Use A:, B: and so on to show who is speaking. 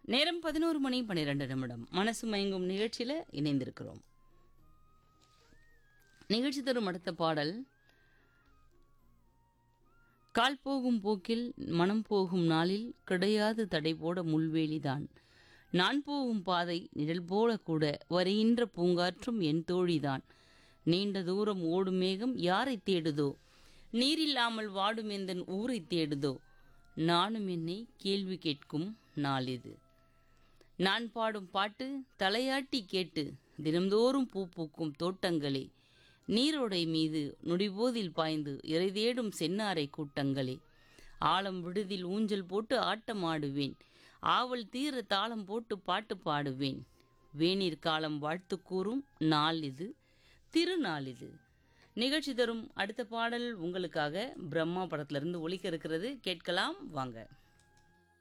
A: நேரம் பதினோரு மணி பன்னிரெண்டு நிமிடம் மனசு மயங்கும் நிகழ்ச்சியில் இணைந்திருக்கிறோம் நிகழ்ச்சி தரும் அடுத்த பாடல் கால் போகும் போக்கில் மனம் போகும் நாளில் கிடையாது தடை போட முள்வேலிதான் நான் போகும் பாதை நிழல் போல கூட வருகின்ற பூங்காற்றும் என் தோழிதான் நீண்ட தூரம் ஓடும் மேகம் யாரை தேடுதோ நீரில்லாமல் வாடும் எந்தன் ஊரை தேடுதோ நானும் என்னை கேள்வி கேட்கும் நாள் இது நான் பாடும் பாட்டு தலையாட்டி கேட்டு தினம்தோறும் பூ பூக்கும் தோட்டங்களே நீரோடை மீது நொடிபோதில் பாய்ந்து இறை தேடும் சென்னாரை கூட்டங்களே ஆழம் விடுதில் ஊஞ்சல் போட்டு ஆட்டம் ஆடுவேன் ஆவல் தீர தாளம் போட்டு பாட்டு பாடுவேன் வேநீர் காலம் வாழ்த்து கூறும் நாள் இது திருநாள் இது நிகழ்ச்சி தரும் அடுத்த பாடல் உங்களுக்காக பிரம்மா படத்திலிருந்து ஒலிக்க இருக்கிறது கேட்கலாம் வாங்க